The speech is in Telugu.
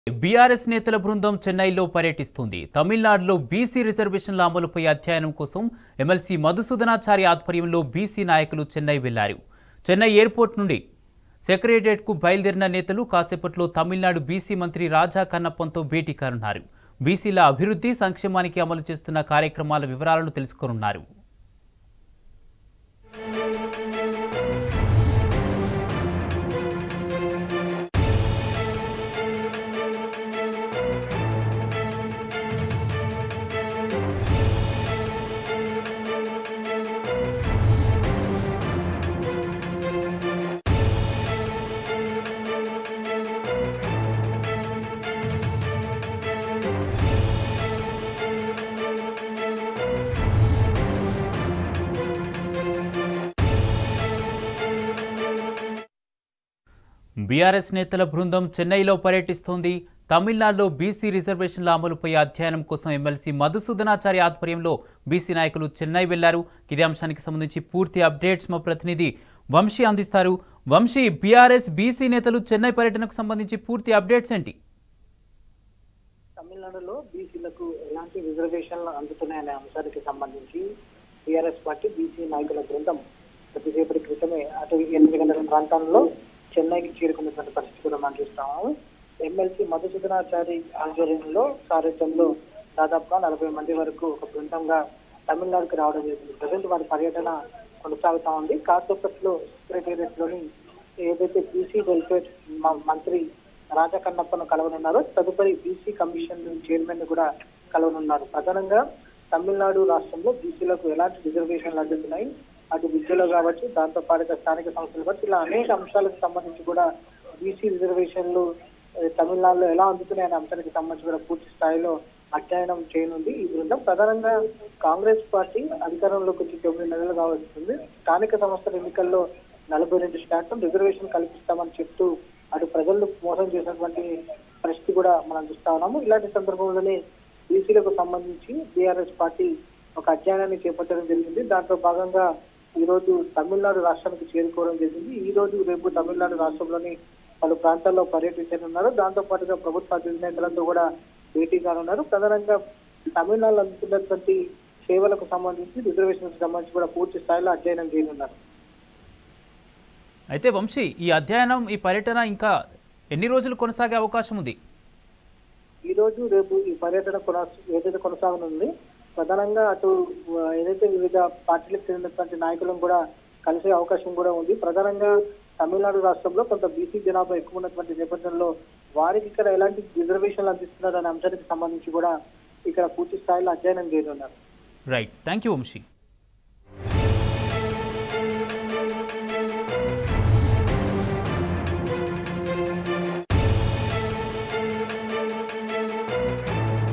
బీఆర్ఎస్ నేతల బృందం చెన్నైలో పర్యటిస్తుంది తమిళనాడులో బీసీ రిజర్వేషన్ల అమలుపై అధ్యయనం కోసం ఎమ్మెల్సీ మధుసూదనాచారి ఆధ్వర్యంలో బీసీ నాయకులు చెన్నై వెళ్లారు చెన్నై ఎయిర్పోర్ట్ నుండి సెక్రటరియట్కు బయలుదేరిన నేతలు కాసేపట్లో తమిళనాడు బీసీ మంత్రి రాజా కన్నప్పంతో భేటీ కానున్నారు బీసీల అభివృద్ధి సంక్షేమానికి అమలు చేస్తున్న కార్యక్రమాల వివరాలను తెలుసుకోనున్నారు బీఆర్ఎస్ నేతల బృందం చెన్నైలో పర్యటిస్తోంది తమిళనాడులో బీసీ రిజర్వేషన్ల అమలుపై అధ్యయనం కోసం ఎమ్మెల్సీ మధుసూదనాచారి ఆధ్వర్యంలో బీసీ నాయకులు చెన్నై వెళ్లారు ఇదే అంశానికి సంబంధించి పూర్తి అప్డేట్స్ మా ప్రతినిధి వంశీ అందిస్తారు వంశీ బీఆర్ఎస్ బీసీ నేతలు చెన్నై పర్యటనకు సంబంధించి పూర్తి అప్డేట్స్ ఏంటి తమిళనాడులో బీసీలకు ఎలాంటి రిజర్వేషన్లు అందుతున్నాయనే అంశానికి సంబంధించి టీఆర్ఎస్ పార్టీ బీసీ నాయకుల బృందం కొద్దిసేపటి క్రితమే అటు ఎనిమిది గంటల ప్రాంతంలో చెన్నైకి చేరుకున్నటువంటి పరిస్థితి కూడా మనం చూస్తాము ఎమ్మెల్సీ మధుసూదనాచారి ఆధ్వర్యంలో సారథ్యంలో దాదాపుగా నలభై మంది వరకు ఒక బృందంగా తమిళనాడుకు రావడం జరిగింది ప్రజెంట్ వారి పర్యటన కొనసాగుతా ఉంది కాసేపట్లో సెక్రటేరియట్ లోని ఏదైతే బీసీ వెల్ఫేర్ మ- మంత్రి రాజా కన్నప్పను కలవనున్నారో తదుపరి బీసీ కమిషన్ చైర్మన్ ని కూడా కలవనున్నారు ప్రధానంగా తమిళనాడు రాష్ట్రంలో బీసీలకు ఎలాంటి రిజర్వేషన్లు అందుతున్నాయి అటు విద్యలో కావచ్చు దాంతో పాటుగా స్థానిక సంస్థలు కావచ్చు ఇలా అనేక అంశాలకు సంబంధించి కూడా బీసీ రిజర్వేషన్లు ఏ, తమిళనాడులో ఎలా అందుతున్నాయి అనే అంశానికి సంబంధించి కూడా పూర్తి స్థాయిలో అధ్యయనం చేయనుంది ఈ బృందం ప్రధానంగా కాంగ్రెస్ పార్టీ అధికారంలోకి వచ్చి తొమ్మిది నెలలు కావస్తుంది స్థానిక సంస్థల ఎన్నికల్లో నలభై రెండు శాతం రిజర్వేషన్ కల్పిస్తామని చెప్తూ అటు ప్రజలను మోసం చేసినటువంటి పరిస్థితి కూడా మనం చూస్తా ఉన్నాము ఇలాంటి సందర్భంలోనే బీసీలకు సంబంధించి బీఆర్ఎస్ పార్టీ ఒక అధ్యయనాన్ని చేపట్టడం జరిగింది దాంట్లో భాగంగా ఈ రోజు తమిళనాడు రాష్ట్రానికి చేరుకోవడం జరిగింది ఈ రోజు రేపు తమిళనాడు రాష్ట్రంలోని పలు ప్రాంతాల్లో పర్యటించనున్నారు దాంతో పాటుగా ప్రభుత్వ అధినేతలతో కూడా భేటీ కానున్నారు ప్రధానంగా తమిళనాడులో అందుతున్నటువంటి సేవలకు సంబంధించి రిజర్వేషన్కి సంబంధించి కూడా పూర్తి స్థాయిలో అధ్యయనం చేయనున్నారు అయితే వంశీ ఈ అధ్యయనం ఈ పర్యటన ఇంకా ఎన్ని రోజులు కొనసాగే అవకాశం ఉంది ఈ రోజు రేపు ఈ పర్యటన కొనస ఏదైతే కొనసాగనుంది ప్రధానంగా అటు ఆ, ఏదైతే వివిధ పార్టీలకు చెందినటువంటి నాయకులను కూడా కలిసే అవకాశం కూడా ఉంది ప్రధానంగా తమిళనాడు రాష్ట్రంలో కొంత బీసీ జనాభా ఎక్కువ ఉన్నటువంటి నేపథ్యంలో వారికి ఇక్కడ ఎలాంటి రిజర్వేషన్లు అందిస్తున్నారు అనే అంశానికి సంబంధించి కూడా ఇక్కడ పూర్తి స్థాయిలో అధ్యయనం చేయనున్నారు రైట్ థ్యాంక్ యూ వంశీ